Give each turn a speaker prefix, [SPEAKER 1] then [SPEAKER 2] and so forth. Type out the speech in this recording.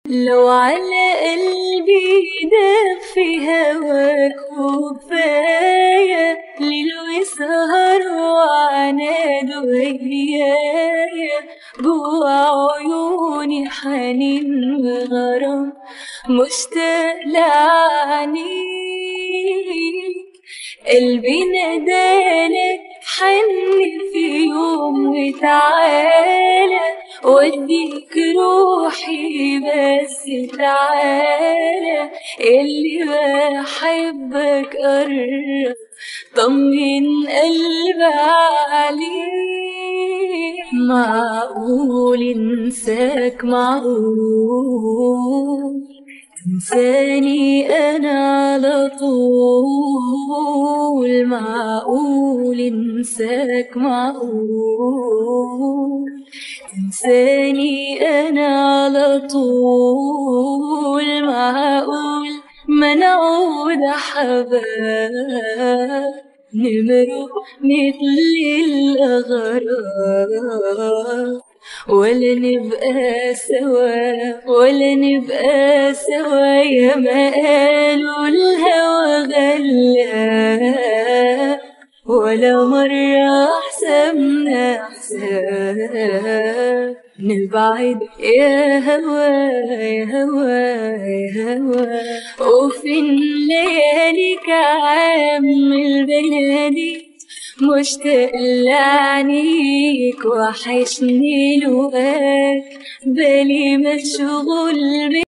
[SPEAKER 1] لو على قلبي داب في هواك وكفاية ليل وسهر وعناد وهيايا جوا عيوني حنين وغرام مشتاق لعنيك قلبي نادالك حن في يوم وتعالى وديك روحي بس تعالى اللي بحبك قرب طمن قلبي عليك معقول انساك معقول تنساني انا على طول معقول انساك معقول تنساني انا على طول معقول ما نعود حباب نمرق مثل الأغراب ولا نبقى سوا ولا نبقى سوا يا ما قالوا الهوى غلا ولا مرة حسبنا حساب نبعد يا هوا يا هوا يا هوا وفين لياليك عام البنادي مشتاق لعنيك وحشني لقاك بالي مشغول